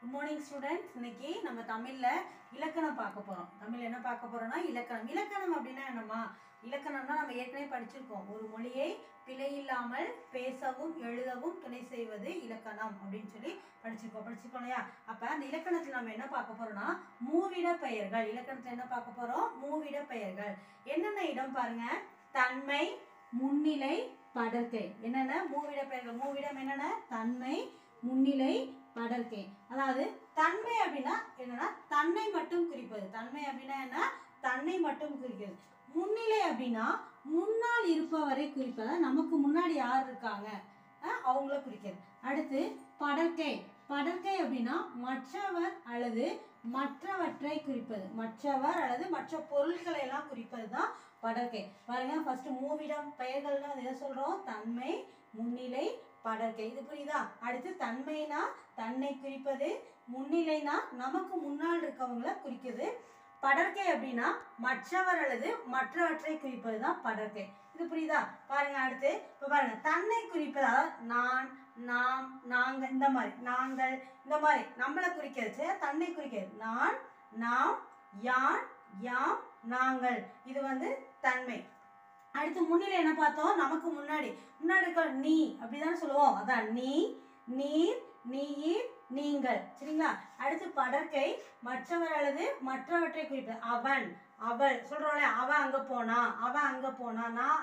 good morning students இன்னைக்கு நம்ம தமிழில் இலக்கணம் பார்க்க போகிறோம் தமிழ் என்ன பார்க்க போகிறோம்னா இலக்கணம் இலக்கணம் அப்படின்னா என்னம்மா இலக்கணம்னா நம்ம ஏற்கனவே படிச்சிருக்கோம் ஒரு மொழியை பிழையில்லாமல் பேசவும் எழுதவும் துணை செய்வது இலக்கணம் அப்படின்னு சொல்லி படிச்சிருக்கோம் படிச்சிருக்கோம் இல்லையா அப்போ அந்த இலக்கணத்தில் நம்ம என்ன பார்க்க போறோம்னா மூவிட பெயர்கள் இலக்கணத்தில் என்ன பார்க்க போகிறோம் மூவிட பெயர்கள் என்னென்ன இடம் பாருங்க தன்மை முன்னிலை படர்க்கை என்னென்ன மூவிட பெயர்கள் மூவிடம் என்னென்ன தன்மை முன்னிலை படர்க்கை அதாவது தன்மை அப்படின்னா என்னன்னா தன்னை மட்டும் குறிப்பது தன்மை அப்படின்னா என்ன தன்னை மட்டும் குறிக்கிறது முன்னிலை அப்படின்னா முன்னால் இருப்பவரை குறிப்பது நமக்கு முன்னாடி யார் இருக்காங்க அஹ் அவங்கள குறிக்கிறது அடுத்து படர்க்கை படர்க்கை அப்படின்னா மற்றவர் அல்லது மற்றவற்றை குறிப்பது மற்றவர் அல்லது மற்ற பொருட்களை எல்லாம் குறிப்பது தான் படர்க்கை பாருங்க ஃபர்ஸ்ட் மூவிடம் பெயர்கள்னா அது என்ன சொல்றோம் தன்மை முன்னிலை படர்க்கை இது புரியுதா அடுத்து தன்மைனா தன்னை குறிப்பது முன்னிலைனா நமக்கு முன்னால் இருக்கவங்கள குறிக்குது படர்க்கை அப்படின்னா மற்றவர் அல்லது மற்றவற்றை குறிப்பது தான் படர்க்கை இது புரியுதா பாருங்க அடுத்து இப்போ பாருங்க தன்னை குறிப்பது அதாவது நான் நாம் நாங்கள் இந்த மாதிரி நாங்கள் இந்த மாதிரி நம்மளை குறிக்கிறது தன்னை குறிக்கிறது நான் நாம் யான் யாம் நாங்கள் இது வந்து தன்மை அடுத்து முன்னிலை என்ன பார்த்தோம் நமக்கு முன்னாடி முன்னாடி இருக்க நீ அப்படிதானே சொல்லுவோம் அதான் நீ நீர் நீர் நீங்கள் சரிங்களா அடுத்து படற்கை மற்றவர் அல்லது மற்றவற்றை குறிப்பது அவன் அவள் சொல்றோம்ல அவன் அங்க போனா அவன் அங்க போனா நான்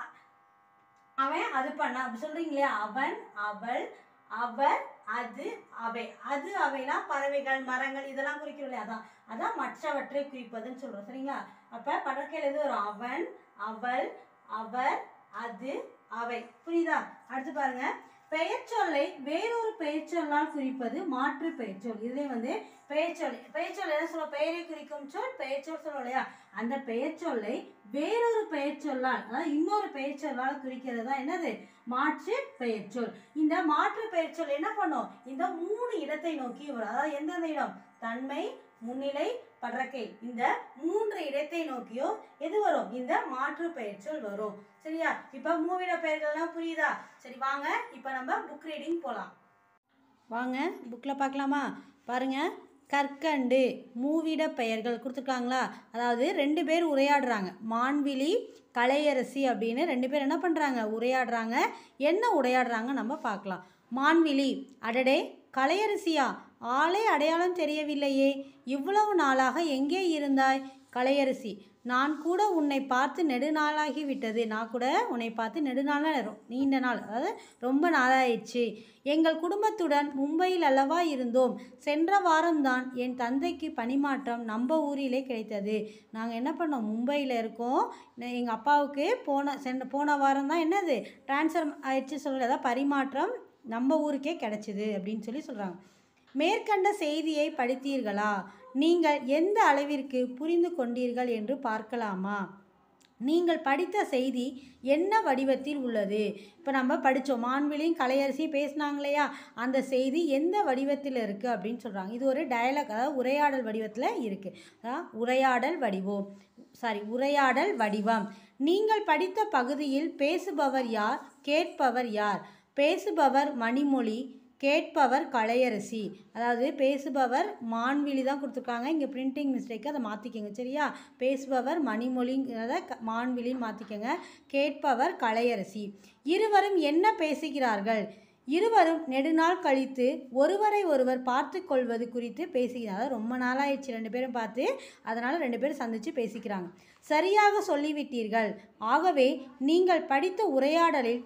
அவன் அது பண்ணா அப்படி சொல்றீங்க இல்லையா அவன் அவள் அவர் அது அவை அது அவைனா பறவைகள் மரங்கள் இதெல்லாம் குறிக்கிறோம் இல்லையா அதான் அதான் மற்றவற்றை குறிப்பதுன்னு சொல்றோம் சரிங்களா அப்ப படற்கையில் எது வரும் அவன் அவள் அவர் அது அவை புரியுதா அடுத்து பாருங்க பெயர்ச்சொல்லை வேறொரு பெயர்ச்சொல்லால் குறிப்பது மாற்று பெயர்ச்சொல் இதுல வந்து பெயர்ச்சொல் பெயர்ச்சொல் என்ன சொல்ல பெயரை குறிக்கும் சொல் பெயர்ச்சொல் சொல்லுவோம் இல்லையா அந்த பெயர்ச்சொல்லை வேறொரு பெயர்ச்சொல்லால் அதாவது இன்னொரு பெயர்ச்சொல்லால் குறிக்கிறது தான் என்னது மாற்று பெயர்ச்சொல் இந்த மாற்று பெயர்ச்சொல் என்ன பண்ணும் இந்த மூணு இடத்தை நோக்கி வரும் அதாவது எந்தெந்த இடம் தன்மை முன்னிலை படற்கை இந்த மூன்று இடத்தை நோக்கியோ எது வரும் இந்த மாற்று பெயர்ச்சொல் வரும் சரியா இப்ப மூவிட பெயர்கள்லாம் புரியுதா சரி வாங்க இப்ப நம்ம புக் ரீடிங் போலாம் வாங்க புக்கில் பார்க்கலாமா பாருங்க கற்கண்டு மூவிட பெயர்கள் கொடுத்துருக்காங்களா அதாவது ரெண்டு பேர் உரையாடுறாங்க மான்விழி கலையரசி அப்படின்னு ரெண்டு பேர் என்ன பண்ணுறாங்க உரையாடுறாங்க என்ன உரையாடுறாங்க நம்ம பார்க்கலாம் மான்விழி அடடே கலையரசியா ஆளே அடையாளம் தெரியவில்லையே இவ்வளவு நாளாக எங்கே இருந்தாய் கலையரசி நான் கூட உன்னை பார்த்து நெடுநாளாகி விட்டது நான் கூட உன்னை பார்த்து நெடுநாளாக ரொ- நீண்ட நாள் அதாவது ரொம்ப நாளாயிடுச்சு எங்கள் குடும்பத்துடன் மும்பையில் அல்லவா இருந்தோம் சென்ற வாரம்தான் என் தந்தைக்கு பணிமாற்றம் நம்ம ஊரிலே கிடைத்தது நாங்கள் என்ன பண்ணோம் மும்பையில் இருக்கோம் எங்கள் அப்பாவுக்கு போன சென்ற போன வாரம் தான் என்னது ட்ரான்ஸ்ஃபர் ஆயிடுச்சு சொல்லல அதாவது பரிமாற்றம் நம்ம ஊருக்கே கிடைச்சிது அப்படின்னு சொல்லி சொல்கிறாங்க மேற்கண்ட செய்தியை படித்தீர்களா நீங்கள் எந்த அளவிற்கு புரிந்து கொண்டீர்கள் என்று பார்க்கலாமா நீங்கள் படித்த செய்தி என்ன வடிவத்தில் உள்ளது இப்போ நம்ம படித்தோம் மான்விழியும் கலையரசி பேசினாங்க இல்லையா அந்த செய்தி எந்த வடிவத்தில் இருக்குது அப்படின்னு சொல்கிறாங்க இது ஒரு டயலாக் அதாவது உரையாடல் வடிவத்தில் இருக்குது அதான் உரையாடல் வடிவம் சாரி உரையாடல் வடிவம் நீங்கள் படித்த பகுதியில் பேசுபவர் யார் கேட்பவர் யார் பேசுபவர் மணிமொழி கேட்பவர் கலையரசி அதாவது பேசுபவர் மான்விழி தான் கொடுத்துருக்காங்க இங்கே பிரிண்டிங் மிஸ்டேக்கு அதை மாற்றிக்கோங்க சரியா பேசுபவர் மணிமொழிங்கிறத க மான்விழின்னு மாற்றிக்கோங்க கேட்பவர் கலையரசி இருவரும் என்ன பேசுகிறார்கள் இருவரும் நெடுநாள் கழித்து ஒருவரை ஒருவர் பார்த்து கொள்வது குறித்து பேசுகிறாங்க அதாவது ரொம்ப நாளாயிடுச்சு ரெண்டு பேரும் பார்த்து அதனால் ரெண்டு பேரும் சந்தித்து பேசிக்கிறாங்க சரியாக சொல்லிவிட்டீர்கள் ஆகவே நீங்கள் படித்த உரையாடலில்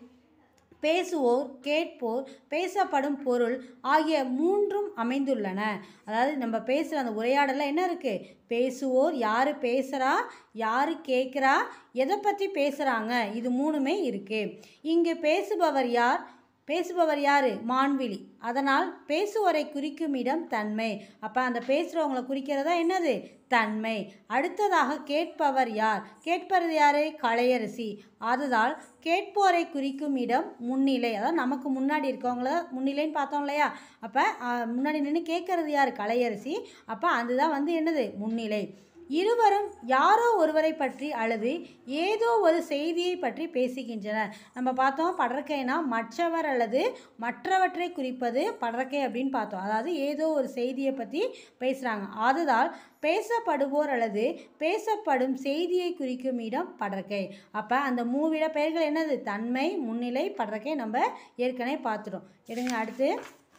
பேசுவோர் கேட்போர் பேசப்படும் பொருள் ஆகிய மூன்றும் அமைந்துள்ளன அதாவது நம்ம பேசுகிற அந்த உரையாடலில் என்ன இருக்குது பேசுவோர் யார் பேசுகிறா யார் கேட்குறா எதை பற்றி பேசுகிறாங்க இது மூணுமே இருக்குது இங்கு பேசுபவர் யார் பேசுபவர் யார் மான்விழி அதனால் பேசுவோரை குறிக்கும் இடம் தன்மை அப்போ அந்த பேசுகிறவங்கள குறிக்கிறதா என்னது தன்மை அடுத்ததாக கேட்பவர் யார் கேட்பது யார் கலையரசி அதுதான் கேட்போரை குறிக்கும் இடம் முன்னிலை அதாவது நமக்கு முன்னாடி இருக்கவங்கள முன்னிலைன்னு பார்த்தோம் இல்லையா அப்போ முன்னாடி நின்று கேட்கறது யார் கலையரசி அப்போ அதுதான் வந்து என்னது முன்னிலை இருவரும் யாரோ ஒருவரை பற்றி அல்லது ஏதோ ஒரு செய்தியை பற்றி பேசுகின்றனர் நம்ம பார்த்தோம் படற்கைனா மற்றவர் அல்லது மற்றவற்றை குறிப்பது படற்கை அப்படின்னு பார்த்தோம் அதாவது ஏதோ ஒரு செய்தியை பற்றி பேசுகிறாங்க ஆததால் பேசப்படுவோர் அல்லது பேசப்படும் செய்தியை குறிக்கும் இடம் படற்கை அப்போ அந்த மூவிட பெயர்கள் என்னது தன்மை முன்னிலை படற்கை நம்ம ஏற்கனவே பார்த்துட்டோம் எடுங்க அடுத்து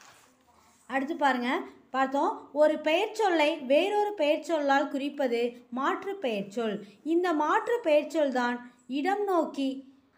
அடுத்து பாருங்க பார்த்தோம் ஒரு பெயர்ச்சொல்லை வேறொரு பெயர்ச்சொல்லால் குறிப்பது மாற்று பெயர்ச்சொல் இந்த மாற்று பெயர்ச்சொல் தான் இடம் நோக்கி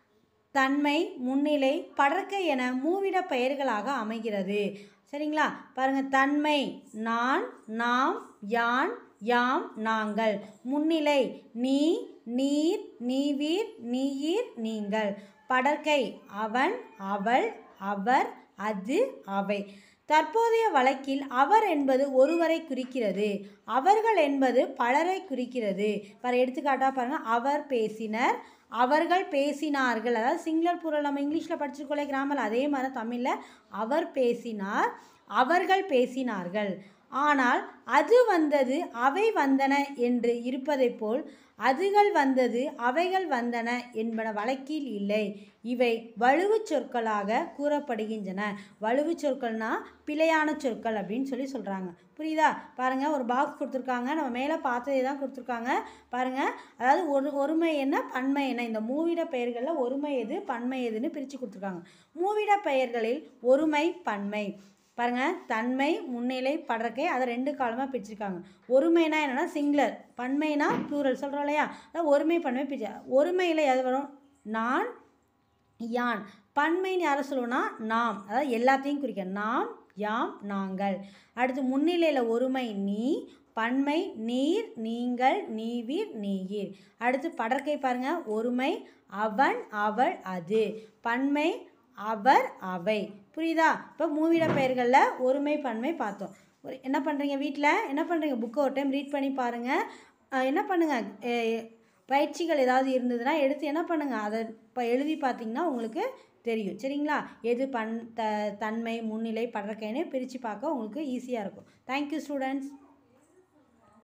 தன்மை முன்னிலை படற்கை என மூவிட பெயர்களாக அமைகிறது சரிங்களா பாருங்க தன்மை நான் நாம் யான் யாம் நாங்கள் முன்னிலை நீ நீர் நீவீர் நீயீர் நீங்கள் படற்கை அவன் அவள் அவர் அது அவை தற்போதைய வழக்கில் அவர் என்பது ஒருவரை குறிக்கிறது அவர்கள் என்பது பலரை குறிக்கிறது பாரு எடுத்துக்காட்டாக பாருங்கள் அவர் பேசினர் அவர்கள் பேசினார்கள் அதாவது சிங்குலர் புரல் நம்ம இங்கிலீஷில் படிச்சிருக்கோலே கிராமர் அதே மாதிரி தமிழில் அவர் பேசினார் அவர்கள் பேசினார்கள் ஆனால் அது வந்தது அவை வந்தன என்று இருப்பதைப் போல் அதுகள் வந்தது அவைகள் வந்தன என்பன வழக்கில் இல்லை இவை வலுவுச் சொற்களாக கூறப்படுகின்றன வலுவுச் சொற்கள்னா பிழையான சொற்கள் அப்படின்னு சொல்லி சொல்கிறாங்க புரியுதா பாருங்கள் ஒரு பாக்ஸ் கொடுத்துருக்காங்க நம்ம மேலே பார்த்ததே தான் கொடுத்துருக்காங்க பாருங்கள் அதாவது ஒரு ஒருமை என்ன பன்மை என்ன இந்த மூவிட பெயர்களில் ஒருமை எது பன்மை எதுன்னு பிரித்து கொடுத்துருக்காங்க மூவிட பெயர்களில் ஒருமை பன்மை பாருங்க தன்மை முன்னிலை படற்கை அதை ரெண்டு காலமாக பிரிச்சிருக்காங்க ஒருமைனா என்னென்னா சிங்குலர் பன்மைனா ப்ளூரல் சொல்கிறோம் இல்லையா அதான் ஒருமை பன்மை பிரிச்சு ஒருமையில் எது வரும் நான் யான் பன்மைன்னு யாரை சொல்லுவோம்னா நாம் அதாவது எல்லாத்தையும் குறிக்க நாம் யாம் நாங்கள் அடுத்து முன்னிலையில் ஒருமை நீ பன்மை நீர் நீங்கள் நீவீர் நீயீர் அடுத்து படற்கை பாருங்க ஒருமை அவன் அவள் அது பன்மை அவர் அவை புரியுதா இப்போ மூவிட பெயர்களில் ஒருமை பன்மை பார்த்தோம் ஒரு என்ன பண்ணுறீங்க வீட்டில் என்ன பண்ணுறீங்க புக்கை ஒரு டைம் ரீட் பண்ணி பாருங்கள் அஹ் என்ன பண்ணுங்கள் பயிற்சிகள் ஏதாவது இருந்ததுன்னா எடுத்து என்ன பண்ணுங்கள் அதை இப்போ எழுதி பார்த்தீங்கன்னா உங்களுக்கு தெரியும் சரிங்களா எது பன் த தன்மை முன்னிலை படற்கைன்னு பிரித்து பார்க்க உங்களுக்கு ஈஸியாக இருக்கும் தேங்க்யூ ஸ்டூடெண்ட்ஸ்